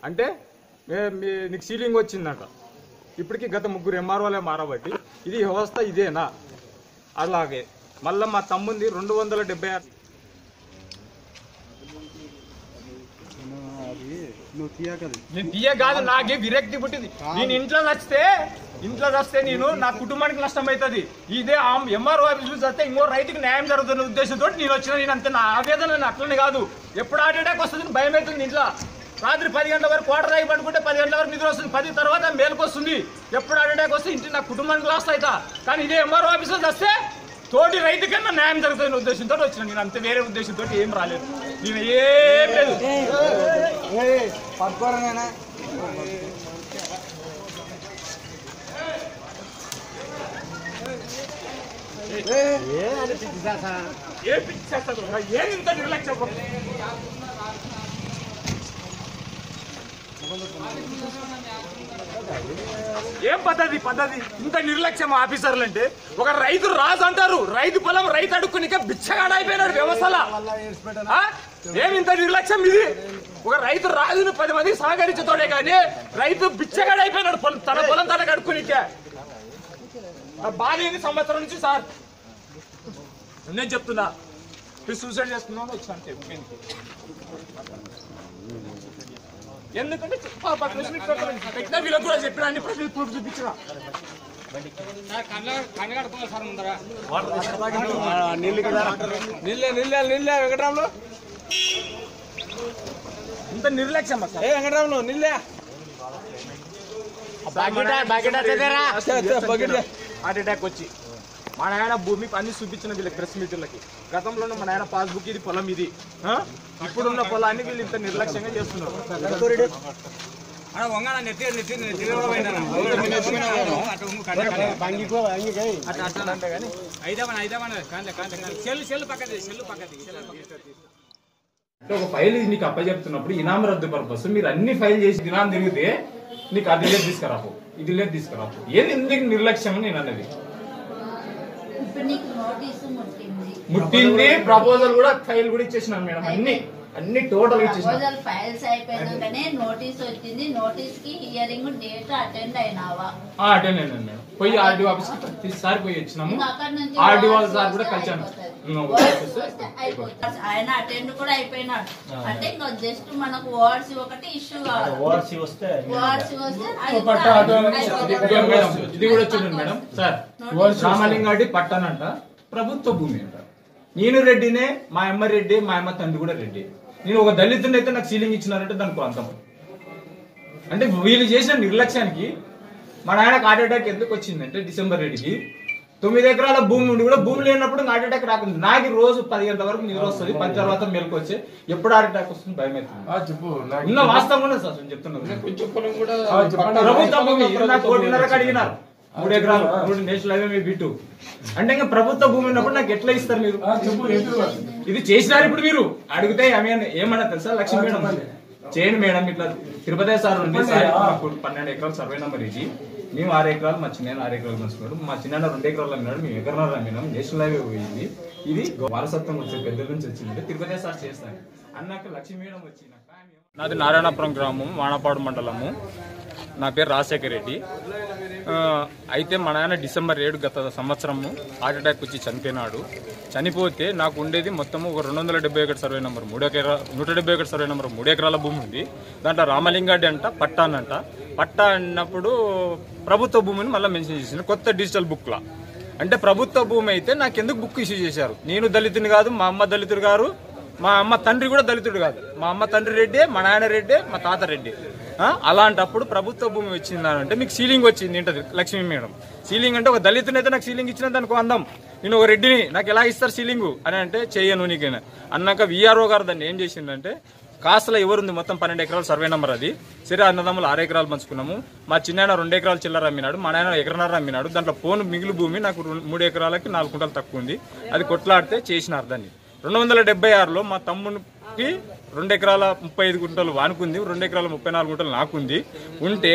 అంటే మే- మీ- నీకు సీలింగ్ వచ్చిందంట ఇప్పటికి గత ముగ్గురు ఎంఆర్ఓలే మారబట్టి ఇది వ్యవస్థ ఇదేనా అలాగే మళ్ళీ మా తమ్ముంది రెండు వందల డెబ్బై ఆరు నువ్వు తీయకది నేను తీయ కాదు నాకే విరక్తి పుట్టింది నేను ఇంట్లో నచ్చితే ఇంట్లో వస్తే నేను నా కుటుంబానికి నష్టం అవుతుంది ఇదే ఎంఆర్ఓ ఆఫీసులు చస్తే ఇంకో రైతుకి న్యాయం జరుగుతున్న ఉద్దేశంతో నేను వచ్చిన నేను అంతే నా ఆవేదన నేను అట్లనే కాదు ఎప్పుడు హార్ట్ అటాక్ వస్తుంది భయం అవుతుంది ఇంట్లో రాత్రి పది గంటల వరకు క్వార్టర్ అయి పడుకుంటే పది గంటల వరకు నిద్ర వస్తుంది పది తర్వాత మేలుకు వస్తుంది ఎప్పుడు హార్ట్ అటాక్ వస్తే ఇంటి నా కుటుంబానికి లాస్ట్ అవుతా కానీ ఇదే ఎంఆర్ఓ ఆఫీసులు వస్తే తోటి రైతు కన్నా న్యాయం జరుగుతుంది ఉద్దేశంతో వచ్చిన నేను అంతే వేరే ఉద్దేశంతో ఏం రాలేదు నేను ఏం లేదు పట్టుకోరనేనా ఏ పిచ్చి చేస్తాడు రా? ఏం ఇంత నిర్లక్ష్యం ఏం పద్ధతి పద్ధతి ఇంత నిర్లక్ష్యం ఆఫీసర్లు అంటే ఒక రైతు రాజు అంటారు రైతు పొలం రైతు అడుక్కునిక బిచ్చగాడ అయిపోయినాడు వ్యవస్థల ఆ? ఏం ఇంత నిర్లక్ష్యం ఇది ఒక రైతు రాజును పది మంది సహకరించతోడే కానీ రైతు బిచ్చగాడ అయిపోయినాడు పొలం తన పొలం తనకు అడుక్కునికే ఆ బాధ ఏంది సంవత్సరం నుంచి సార్ నేను చెప్తున్నా మీరు సూసైడ్ చేసుకున్నాను వచ్చిన ఎందుకంటే చెప్పా పక్కన నుంచి మీకు పెట్టాలి. పెట్టినా వీళ్ళకి కూడా చెప్పిన అన్ని ప్రజలు ప్రూఫ్ చూపించిన నిల్లే నిల్లే నిల్లే వెంకటరాములు ఇంత నిర్లక్ష్యం అసలు ఏ వెంకటరాములు నిల్లే హార్ట్ అటాక్ వచ్చి మా నాయన భూమి అన్ని చూపించిన వీళ్ళకి ప్రెస్ మీటింగ్లకి గతంలో మా నాయన పాస్బుక్ ఇది పొలం ఇది ఆ? ఇప్పుడున్న పొలాన్ని వీళ్ళు ఇంత నిర్లక్ష్యంగా చేస్తున్నారు అంటే ఒక ఫైల్ నీకు అప్పచెప్తున్నప్పుడు ఇనాం రద్దు పర్పస్ మీరు అన్ని ఫైల్ చేసి దినాన్ని తిరిగితే నీకు అది లేదు తీసుకురాపు ఇది లేదు తీసుకురాపు ఏది ఎందుకు నిర్లక్ష్యం అని నేను అన్నది ఇప్పుడు నీకు నోటీసు ముట్టింది ముట్టింది ప్రపోజల్ కూడా ఫైల్ కూడా ఇచ్చేసినాను మేడం అన్ని అన్ని టోటల్ ఇచ్చేసిన ప్రపోజల్ ఫైల్స్ అయిపోయినాకనే నోటీస్ వచ్చింది నోటీస్ కి హియరింగ్ డేట్ అటెండ్ అయినావా అటెండ్ అయినాను మేడం పోయి ఆర్డీఓ ఆఫీస్ కి ప్రతిసారి పోయి వచ్చినాము ఇంకా అక్కడ నుంచి ఆర్డీఓ వర్డ్స్ సార్ కూడా వస్తే కలిసాను అయిపోతది. ఉమ్, వర్డ్స్ వస్తే వస్తే అయిపోతుంది. అయిపోతుంది. ఆయన అటెండ్ కూడా అయిపోయినాడు అంటే ఇంకా జస్ట్ మనకు వర్డ్స్ ఒకటి ఇష్యూ కావాలి ఓఆర్సీ వస్తే వర్డ్స్ వస్తే అది పట్ట కూడా ఆటో అయిపోతుంది. ఇదిగో మేడం ఇది కూడా చూడండి మేడం సార్ రామలింగాడి పట్టనంట ప్రభుత్వ భూమి అంట నేను రెడ్డినే మా అమ్మ రెడ్డి మా అమ్మ తండ్రి కూడా రెడ్డి నేను ఒక దళితుని అయితే నాకు సీలింగ్ ఇచ్చినారంటే దానికి అంతం అంటే వీళ్ళు చేసిన నిర్లక్ష్యానికి మా నాయనకు హార్ట్ అటాక్ ఎందుకు వచ్చిందంటే డిసెంబర్ రెడ్డికి తొమ్మిది ఎకరాల భూమి ఉండి కూడా భూమి లేనప్పుడు హార్ట్ అటాక్ రాకుండా నాకు ఈ రోజు పది గంటల వరకు నిద్ర వస్తుంది పది తర్వాత మెలకు వచ్చి ఎప్పుడు హార్ట్ అటాక్ వస్తుంది భయం అవుతుంది చెప్పు ఉన్న వాస్తవం కూడా సార్ నేను చెప్తున్నాను ప్రభుత్వ భూమి ఇది నాకు కోటిన్నరకు అడిగినారు మూడు ఎకరాలు మూడు నేషనల్ హైవే బిట్టు అంటే ఇంకా ప్రభుత్వ భూమి ఉన్నప్పుడు నాకు ఎట్లా ఇస్తారు మీరు ఇది చేసినారు ఇప్పుడు మీరు అడిగితే ఆమె ఏమన్నా తెలుసా లక్ష్మీ మేడం చేయండి మేడం ఇట్లా తిరుపతి సార్ నుండి సార్ మాకు పన్నెండు ఎకరాలు సర్వే నెంబర్ ఇది మేము ఆరు ఎకరాలు మా చిన్న ఆరు ఎకరాలు మంచుకున్నాడు మా చిన్న రెండు ఎకరాలు అమ్మినాడు మేము ఎకరాలు అమ్మినాం నేషనల్ హైవే పోయింది ఇది వారసత్వం వచ్చే పెద్దల నుంచి వచ్చింది తిరుపతి సార్ చేస్తాను అన్నాక లక్ష్మీ మేడం వచ్చినాక నాది నారాయణపురం గ్రామం వానపాడు మండలము నా పేరు రాజశేఖర్ రెడ్డి ఆ, అయితే మా నాయన డిసెంబర్ ఏడు గత సంవత్సరము హార్ట్ అటాక్ వచ్చి చనిపోయినాడు చనిపోతే నాకు ఉండేది మొత్తము ఒక రెండు వందల డెబ్బై ఒకటి సర్వే నెంబర్ మూడు ఎకరా నూట డెబ్బై ఒకటి సర్వే నెంబర్ మూడు ఎకరాల భూమి ఉంది దాంట్లో రామలింగాడి అంట పట్టా అనంట పట్టా అన్నప్పుడు ప్రభుత్వ భూమిని మళ్ళీ మెన్షన్ చేసింది కొత్త డిజిటల్ బుక్లా అంటే ప్రభుత్వ భూమి అయితే నాకు ఎందుకు బుక్ ఇష్యూ చేశారు నేను దళితుని కాదు మా అమ్మ దళితుడు గారు మా అమ్మ తండ్రి కూడా దళితుడు కాదు మా అమ్మ తండ్రి రెడ్డి మా నాయన రెడ్డి మా తాత రెడ్డి ఆ? అలాంటప్పుడు ప్రభుత్వ భూమి వచ్చిందని అంటే మీకు సీలింగ్ వచ్చింది ఏంటది లక్ష్మీ మేడం సీలింగ్ అంటే ఒక దళితుని అయితే నాకు సీలింగ్ ఇచ్చిన దానికి అందం నేను ఒక రెడ్డిని నాకు ఎలా ఇస్తారు సీలింగ్ అని అంటే చెయ్యను నీకైనా అన్నాక విఆర్ఓ గారు దాన్ని ఏం చేసిందంటే కాస్తలో ఎవరుంది మొత్తం పన్నెండు ఎకరాల సర్వే నెంబర్ అది సరే అన్నదమ్ములు ఆరు ఎకరాలు పంచుకున్నాము మా చిన్న రెండు ఎకరాలు చిల్లర అమ్మినాడు మా నాయన ఎకరన్నర అమ్మినాడు దాంట్లో పోను మిగులు భూమి నాకు రెండు- మూడు ఎకరాలకి నాలుగు కుంటలు తక్కువ ఉంది అది కొట్లాడితే చేసినారు దాన్ని రెండు వందల డెబ్బై ఆరులో మా తమ్మునికి రెండు ఎకరాల ముప్పై ఐదు గుంటలు వానుకుంది రెండు ఎకరాల ముప్పై నాలుగు గుంటలు నాకుంది ఉంటే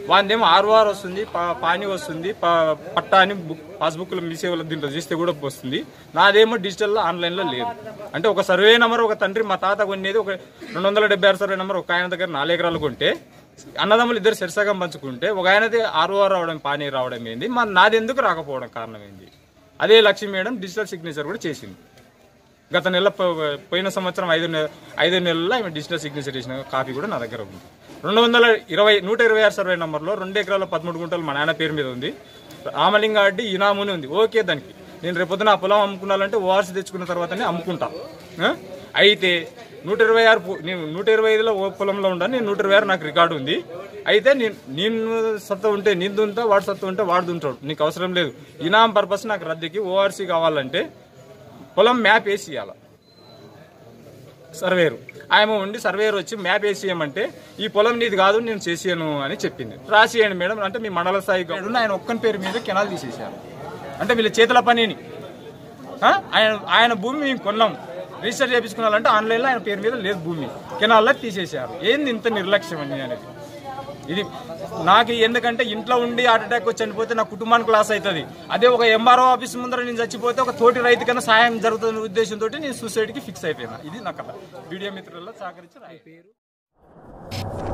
వాందేమో ఆర్ఓఆర్ వస్తుంది పా- పాని వస్తుంది పా- పట్టా అని బుక్ పాస్బుక్లో మీ సేవలో దీంట్లో చూస్తే కూడా వస్తుంది నాదేమో డిజిటల్లో ఆన్లైన్లో లేదు అంటే ఒక సర్వే నెంబర్ ఒక తండ్రి మా తాత కొనేది ఒక రెండు వందల డెబ్బై ఆరు సర్వే నెంబర్ ఒక ఆయన దగ్గర నాలుగు ఎకరాలు కొంటే అన్నదమ్ములు ఇద్దరు సరిసగం పంచుకుంటే ఒక ఆయనది ఆర్ఓఆర్ రావడం పానీ రావడం ఏంది మా నాది ఎందుకు రాకపోవడం కారణం ఏంది అదే లక్ష్మి మేడం డిజిటల్ సిగ్నేచర్ కూడా చేసింది గత నెల పో- పోయిన సంవత్సరం ఐదు నెల ఐదు నెలల్లో ఆమె డిజిటల్ సిగ్నేచర్ చేసిన కాపీ కూడా నా దగ్గర ఉంది రెండు వందల ఇరవై నూట ఇరవై ఆరు సర్వే నంబర్లో రెండు ఎకరాల పదమూడు గుంటలు మా నాన్న పేరు మీద ఉంది రామలింగారెడ్డి ఇనాముని ఉంది ఓకే దానికి నేను రేపొద్దున ఆ పొలం అమ్ముకున్నానంటే ఓఆర్సీ తెచ్చుకున్న తర్వాతనే అమ్ముకుంటా ఆ? అయితే నూట ఇరవై ఆరు పు- నేను నూట ఇరవై ఐదులో ఓ పొలంలో ఉండాను నేను నూట ఇరవై ఆరు నాకు రికార్డు ఉంది అయితే నేను నేను సత్తా ఉంటే నేను దుంతా వాడు సత్తా ఉంటే వాడు దుంటాడు నీకు అవసరం లేదు ఇనాం పర్పస్ నాకు రద్దీకి ఓఆర్సీ కావాలంటే పొలం మ్యాప్ వేసి ఇవ్వాలి సర్వేరు ఆయన ఉండి సర్వేర్ వచ్చి మ్యాప్ వేసియమంటే ఈ పొలం నీది కాదు నేను చేసాను అని చెప్పింది రాసియండి మేడం అంటే మీ మండల స్థాయి గౌడు ఆయన ఒక్కని పేరు మీద కెనాల్ తీసేశారు అంటే వీళ్ళ చేతుల పనిని ఆ? ఆయన ఆయన భూమి మేము కొన్నాం రిజిస్టర్ చేయించుకున్నారంటే ఆన్లైన్లో ఆయన పేరు మీద లేదు భూమి కెనాల్లో తీసేశారు ఏంది ఇంత నిర్లక్ష్యం అని అనేది ఇది నాకు ఎందుకంటే ఇంట్లో ఉండి హార్ట్ అటాక్ వచ్చి చనిపోతే నా కుటుంబానికి లాస్ అవుతుంది అదే ఒక ఎంఆర్ఓ ఆఫీస్ ముందర నేను చచ్చిపోతే ఒక తోటి రైతు కన్నా సాయం జరుగుతున్న ఉద్దేశంతో నేను సూసైడ్కి ఫిక్స్ అయిపోయినా ఇది నా కథ వీడియో మిత్రుల్లో సహకరించి రాయి